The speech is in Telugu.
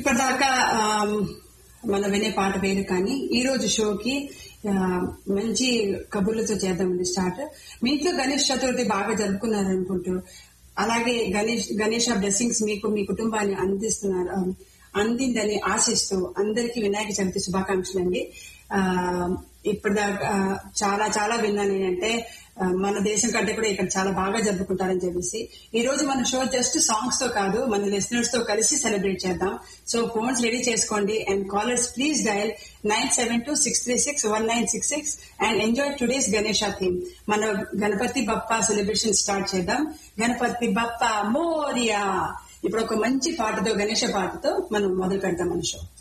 ఇప్పటిదాకా ఆమ్, మనం వినే పాట పేరు కానీ ఈ రోజు షోకి ఆ, మంచి కబుర్లతో చేద్దామండి స్టార్ట్ మీ ఇంట్లో గణేష్ చతుర్థి బాగా జరుపుకున్నారు అనుకుంటూ అలాగే గణేష్ గణేష బ్లెస్సింగ్స్ మీకు మీ కుటుంబాన్ని అందిస్తున్నారు ఆ, అందిందని ఆశిస్తూ అందరికీ వినాయక చవితి శుభాకాంక్షలు అండి ఆ, ఇప్పటిదాకా ఆ, చాలా చాలా విన్నాను నేనంటే ఆ, మన దేశం కంటే కూడా ఇక్కడ చాలా బాగా జరుపుకుంటారని చెప్పేసి ఈ రోజు మన షో జస్ట్ సాంగ్స్ తో కాదు మన లిసనర్స్ తో కలిసి సెలబ్రేట్ చేద్దాం సో ఫోన్స్ రెడీ చేసుకోండి and callers please dial nine seven two six three six one nine six six and enjoy today's Ganesha theme మన గణపతి బప్ప సెలబ్రేషన్ స్టార్ట్ చేద్దాం గణపతి బప్ప మోరియా ఇప్పుడు ఒక మంచి పాటతో గణేష పాటతో మనం మొదలు పెడతాం మన షో